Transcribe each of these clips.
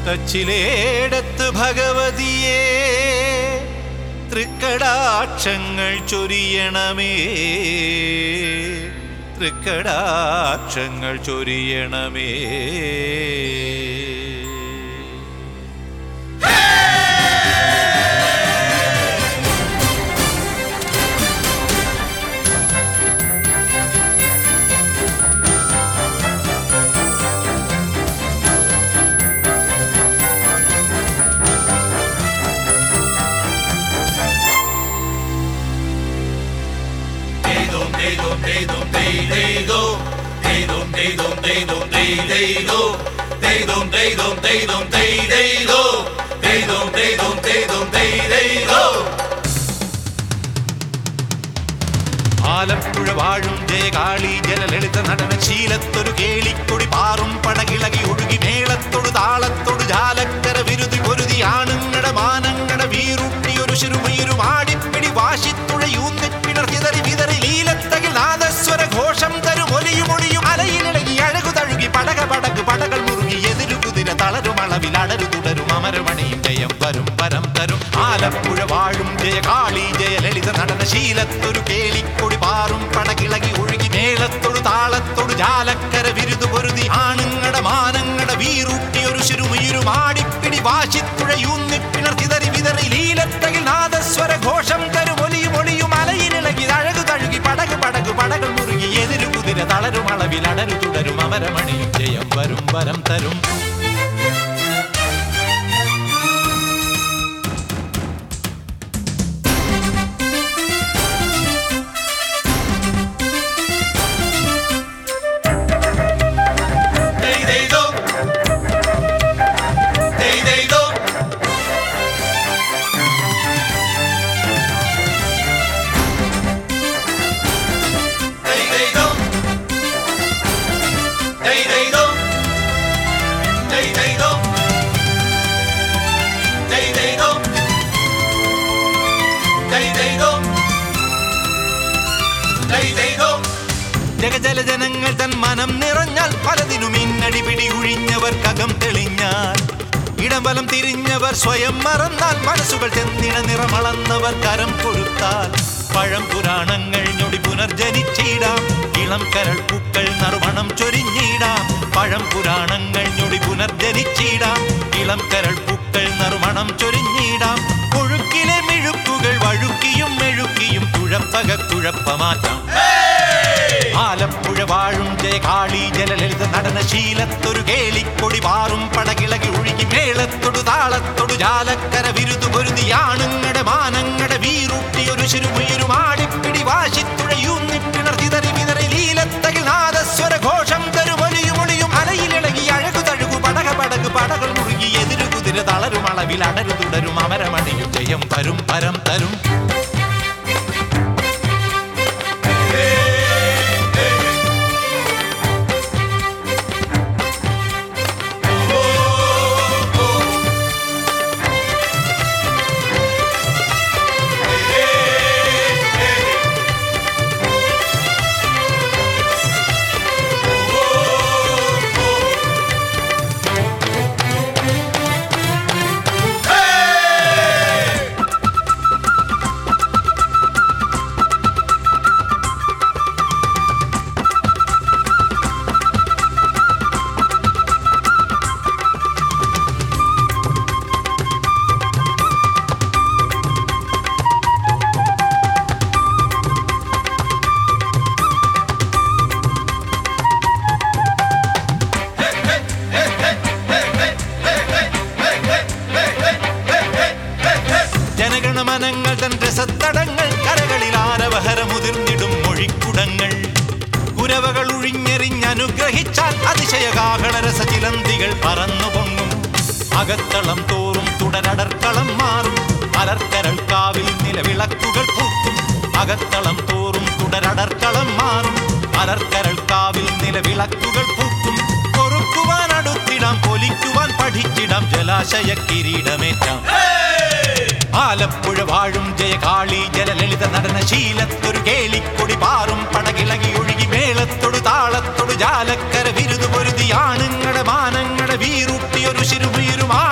തച്ചിലേടത്ത് ഭഗവതിയെ തൃക്കടാക്ഷങ്ങൾ ചൊരിയണമേ തൃക്കടാക്ഷങ്ങൾ ചൊരിയണമേ ആലപ്പുഴ വാഴും ജയകാളി ജലലളിത നടന ശീലത്തൊരു കേളിക്കൊടി പാറും പടകിളകി ഒഴുകി മേളത്തൊടു താളത്തൊടു ജാലക്കര വിരുതി പൊരുതി ആണുങ്ങട മാനങ്ങട വീറുട്ടി ഒരു ശിരുമയൊരു മാടിപ്പിടി വാശിത്തുഴയൂന്നി പിണർചിതറി വിതറി ലീലത്തകിൽ നാദസ്വര ഘോഷം തരും ഒലിയും ഒളിയും അലയിലിളകി അഴകു തഴുകി പടക പടക് പടകൾ മുറുകി എതിരു കുതിര തളരും അളവിൽ അടരു തുടരും അമരമണിയും ജയം വരും വരം തരും ആലപ്പുഴ വാഴും ജയകാളി ജയലളിത നടന ശീലത്തൊരു കേളിക്കൊടി പാറും പടകിളകി ഒഴുകി മേളത്തൊടു താളത്തൊടു ജാലക്കര വിരുതു പൊരുതി ആണുങ്ങട മാനങ്ങട വീറൂട്ടി ഒരു ശിരുമയിരു മാടിപ്പിടി വാശിത്തുഴയൂന്നി പിണർചിതറി വിതറി ലീലത്തകിൽ നാദസ്വര ഘോഷം തരും ഒലിയും ഒളിയും അലയിലിളകി അഴകു തഴുകി പടക് പടക് പടകൾ മുറുകി എതിരു കുതിര തളരും അളവിൽ അടരു തുടരും അമരമണിയും ജയം വരും വരം തരും ജഗജലജനങ്ങൾ തൻ മനം നിറഞ്ഞാൽ പലതിനും ഇന്നടി പിടി ഉഴിഞ്ഞവർക്കകം തെളിഞ്ഞാൽ ഇടംബലം തിരിഞ്ഞവർ സ്വയം മറന്നാൽ മനസ്സുകൾ ചെന്നിട നിറമളന്നവർ കരം കൊടുത്താൽ പഴം പുരാണങ്ങൾ ഞൊടി പുനർജനിച്ചിടാം ഇളം കരൾ പൂക്കൾ നറുമണം ചൊരിഞ്ഞിടാം പഴം പുരാണങ്ങൾ ഞൊടി പുനർജനിച്ചിടാം ഇളം കരൾ പൂക്കൾ നറുമണം ചൊരിഞ്ഞിടാം ഒഴുക്കിലെ മിഴുക്കുകൾ വഴുക്കിയും മെഴുക്കിയും കുഴപ്പക കുഴപ്പമാറ്റാം ആലപ്പുഴ വാഴും ജയകാളി ജലലളിത നടന ശീലത്തൊരു കേളിക്കൊടി പാറും പടകിളകി ഒഴുകി മേളത്തൊടു താളത്തൊടു ജാലക്കര വിരുതു പൊരുതി ആണുങ്ങട മാനങ്ങട വീറൂട്ടി ഒരു ശിരുമയൊരു മാടിപ്പിടി വാശിത്തുഴയൂന്നി പിണർത്തിതറി വിതറി ലീലത്തകിൽ നാദസ്വര ഘോഷം തരുമൊലിയും ഒളിയും അലയിലിളകി അഴകു തഴുകു പടക പടക് പടകൾ മുറുകി എതിരു കുതിര തളരും അളവിൽ അടരു തുടരും അമരമണിയും ജയം വരും പരം തരും ജനഗണമനങ്ങൾ തൻ രസത്തടങ്ങൾ കരകളിൽ ആരവഹരമുതിർന്നിടും മൊഴിക്കുടങ്ങൾ കുരവകൾ ഉഴിഞ്ഞെറിഞ്ഞനുഗ്രഹിച്ചാൽ അതിശയകാഹള രസചിലന്തികൾ പറന്നു പൊങ്ങും അകത്തളം തോറും തുടരടർക്കളം മാറും അലർക്കരൾ കാവിൽ നിലവിളക്കുകൾ പൂക്കും അകത്തളം തോറും തുടരടർക്കളം മാറും അലർക്കരൾ കാവിൽ നിലവിളക്കുകൾ പൂക്കും കൊറുക്കുവാൻ അടുത്തിടാം പൊലിക്കുവാൻ പഠിച്ചിടാം ജലാശയ കിരീടമേറ്റാം ആലപ്പുഴ വാഴും ജയകാളി ജലലളിത നടന ശീലത്തൊരു കേളിക്കൊടി പാറും പടകിളകി ഒഴുകി മേളത്തൊടു താളത്തൊടു ജാലക്കര വിരുതു പൊരുതി ആണുങ്ങടെ മാനങ്ങടെ വീറുട്ടി ഒരു ശിരുവീരുമാ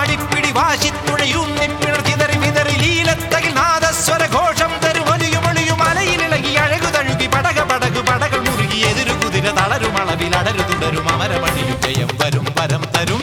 അമരമണിയും ജയം വരും വരം തരും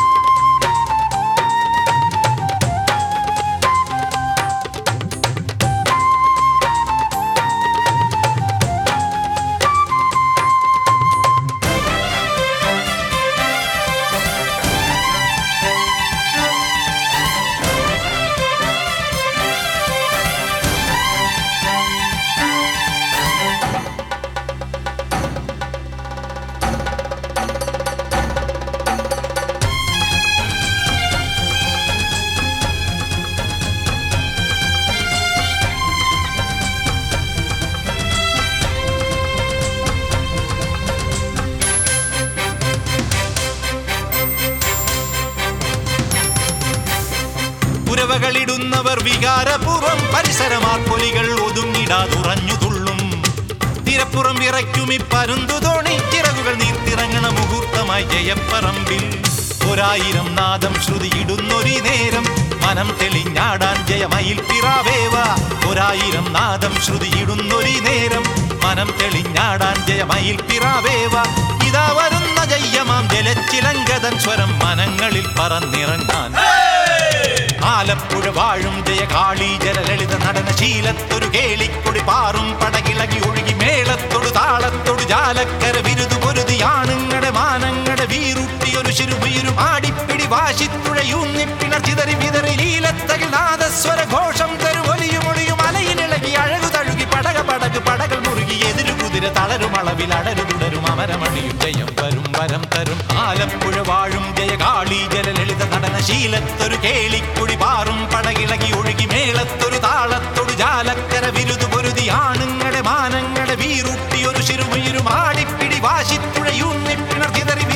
പുരവകളിടുന്നവർ വികാരപൂർവം പരിസരമാർപ്പൊലികൾ ഒതുങ്ങിടാതുറഞ്ഞു തുള്ളും തിരപ്പുറം വിറയ്ക്കുമി പരുന്തു തോണി ചിറകുകൾ നീർത്തിറങ്ങണ മുഹൂർത്തമായി ജയപ്പറമ്പിൽ ഒരായിരം നാദം ശ്രുതിയിടുന്നൊരു നേരം മനം തെളിഞ്ഞാടാൻ ജയമയിൽ പിറാവേവ ഒരായിരം നാദം ശ്രുതിയിടുന്നൊരു നേരം മനം തെളിഞ്ഞാടാൻ ജയമയിൽ പിറാവേവ ഇതാ വരുന്ന ജയ്യമാം ജലച്ചിലങ്കതൻ സ്വരം മനങ്ങളിൽ പറന്നിറങ്ങാൻ ആലപ്പുഴ വാഴും ജയകാളി ജലലളിത നടനശീലത്തൊരു കേളിക്കൊടി പാറും പടകിളകി ഒഴുകി മേളത്തൊടു താളത്തൊടു ജാലക്കര വിരുതു പൊരുതി ആണുങ്ങടെ മാനങ്ങടെ വീറുട്ടിയൊരു ശിരുവീരും ആടിപ്പിടി വാശിത്തുഴയൂന്നി പിണർച്ചിതറി വിതറി ലീലത്തകിൽ നാദസ്വര ഘോഷം തരുവൊലിയും ഒളിയും അലയിലിളകി അഴകു തഴുകി പടക പടക് പടകൾ മുറുകി എതിരു കുതിര തളരും അളവിൽ അടരു തുടരും അമരമണിയും ജയം വരും വരം തരും ആലപ്പുഴ വാഴും ജയകാളി ജലലളിത നടനശീലത്തൊരു കേളിക്കുടി പാറും പടകിളകി ഒഴുകി മേളത്തൊരു താളത്തൊടു ജാലക്കര വിരുതു പൊരുതി ആണുങ്ങടെ മാനങ്ങടെ വീറുട്ടിയൊരു ശിരുമയിരും ആടിപ്പിടി വാശിത്തുഴയൂന്നി പിണർത്തിതറി